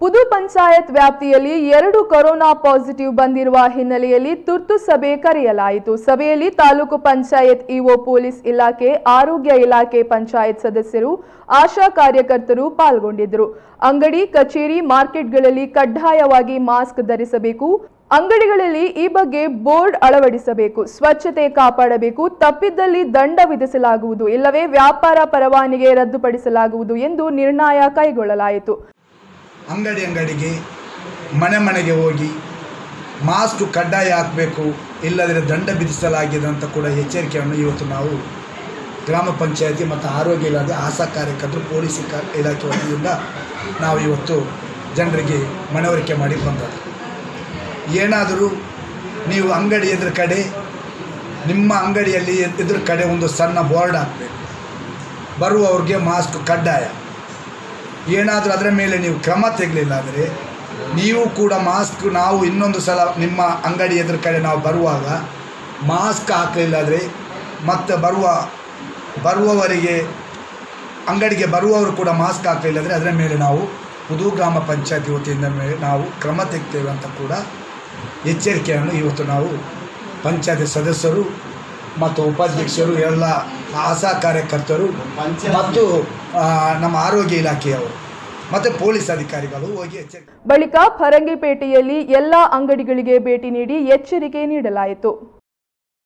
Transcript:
ಪುದು ಪಂಚಾಯತ್ ವ್ಯಾಪ್ತಿಯಲ್ಲಿ ಎರಡು corona positive ಬಂದಿರುವ ಹಿನ್ನೆಲೆಯಲ್ಲಿ ತುರ್ತು ಸಭೆ ಕರೆಯಲಾಯಿತು ಸಭೆಯಲ್ಲಿ ತಾಲೂಕು ಪಂಚಾಯತ್ ಇಒ ಪೊಲೀಸ್ ಇಲಾಖೆ ಆರೋಗ್ಯ ಇಲಾಖೆ ಪಂಚಾಯತ್ ಸದಸ್ಯರು ಆಶಾ ಕಾರ್ಯಕರ್ತರು ಪಾಲ್ಗೊಂಡಿದ್ದರು ಅಂಗಡಿ ಕಚೇರಿ ಮಾರ್ಕೆಟ್ಗಳಲ್ಲಿ ಕಡ್ಡಾಯವಾಗಿ ಮಾಸ್ಕ್ ಧರಿಸಬೇಕು ಅಂಗಡಿಗಳಲ್ಲಿ ಈ ಬಗ್ಗೆ ಬೋರ್ಡ್ ಅಳವಡಿಸಬೇಕು ಸ್ವಚ್ಛತೆ ಕಾಪಾಡಬೇಕು ತಪ್ಪಿದ್ದಲ್ಲಿ ದಂಡ ವಿಧಿಸಲಾಗುವುದು ಇಲ್ಲವೇ ವ್ಯಾಪಾರ ಪರವಾನಿಗೆ ರದ್ದುಪಡಿಸಲಾಗುವುದು ಎಂದು ನಿರ್ಣಯ ಕೈಗೊಳ್ಳಲಾಯಿತು ಅಂಗಡಿ ಅಂಗಡಿಗೆ ಮನೆ ಮನೆಗೆ ಹೋಗಿ ಮಾಸ್ಕ್ ಕಡ್ಡಾಯ ಹಾಕಬೇಕು ಇಲ್ಲದ್ರೆ ದಂಡ ವಿಧಿಸಲಾಗಿದೆ ಅಂತ ಕೂಡ ಎಚ್ಚರಿಕೆಯನ್ನು ಇವತ್ತು ನಾವು ಗ್ರಾಮ ಪಂಚಾಯತಿ ಮತ್ತು ಆರೋಗ್ಯ ಇಲಾಖೆ ಆಶಾ ಕಾರ್ಯಕರ್ತರು ಪೊಲೀಸ್ ಇಕ- ಇಲಾಖೆ ವತಿಯಿಂದ ನಾವು ಇವತ್ತು ಜನರಿಗೆ ಮನವರಿಕೆ ಮಾಡಿ ಬಂದದ್ದು ಏನಾದರೂ ನೀವು ಅಂಗಡಿ ಎದುರು ಕಡೆ ನಿಮ್ಮ ಅಂಗಡಿಯಲ್ಲಿ ಎದುರು ಕಡೆ ಒಂದು ಸಣ್ಣ ಬೋರ್ಡ್ ಹಾಕಬೇಕು ಬರುವವ್ರಿಗೆ ಮಾಸ್ಕ್ ಕಡ್ಡಾಯ ಏನಾದರೂ ಅದರ ಮೇಲೆ ನೀವು ಕ್ರಮ ತೆಗಲಿಲ್ಲ ಅಂದರೆ ನೀವು ಕೂಡ ಮಾಸ್ಕ್ ನಾವು ಇನ್ನೊಂದು ಸಲ ನಿಮ್ಮ ಅಂಗಡಿ ಎದುರು ಕಡೆ ನಾವು ಬರುವಾಗ ಮಾಸ್ಕ್ ಹಾಕಲಿಲ್ಲ ಆದರೆ ಮತ್ತೆ ಬರುವ ಬರುವವರಿಗೆ ಅಂಗಡಿಗೆ ಬರುವವರು ಕೂಡ ಮಾಸ್ಕ್ ಹಾಕಲಿಲ್ಲ ಅಂದರೆ ಅದರ ಮೇಲೆ ನಾವು ಪುದು ಗ್ರಾಮ ಪಂಚಾಯತಿ ವತಿಯಿಂದ ಮೇಲೆ ನಾವು ಕ್ರಮ ತೆಗ್ತೇವೆ ಅಂತ ಕೂಡ ಎಚ್ಚರಿಕೆಯನ್ನು ಇವತ್ತು ನಾವು ಪಂಚಾಯತಿ ಸದಸ್ಯರು ಮತ್ತು ಉಪಾಧ್ಯಕ್ಷರು ಎಲ್ಲ ಆಶಾ ಕಾರ್ಯಕರ್ತರು ಮತ್ತು ಆ, ನಮ್ಮ ಆರೋಗ್ಯ ಇಲಾಖೆಯವರು ಮತ್ತು ಪೊಲೀಸ್ ಅಧಿಕಾರಿಗಳು ಹೋಗಿ ಎಚ್ಚರಿಕೆ ಬಳಿಕ ಫರಂಗಿಪೇಟೆಯಲ್ಲಿ ಎಲ್ಲಾ ಅಂಗಡಿಗಳಿಗೆ ಭೇಟಿ ನೀಡಿ ಎಚ್ಚರಿಕೆ ನೀಡಲಾಯಿತು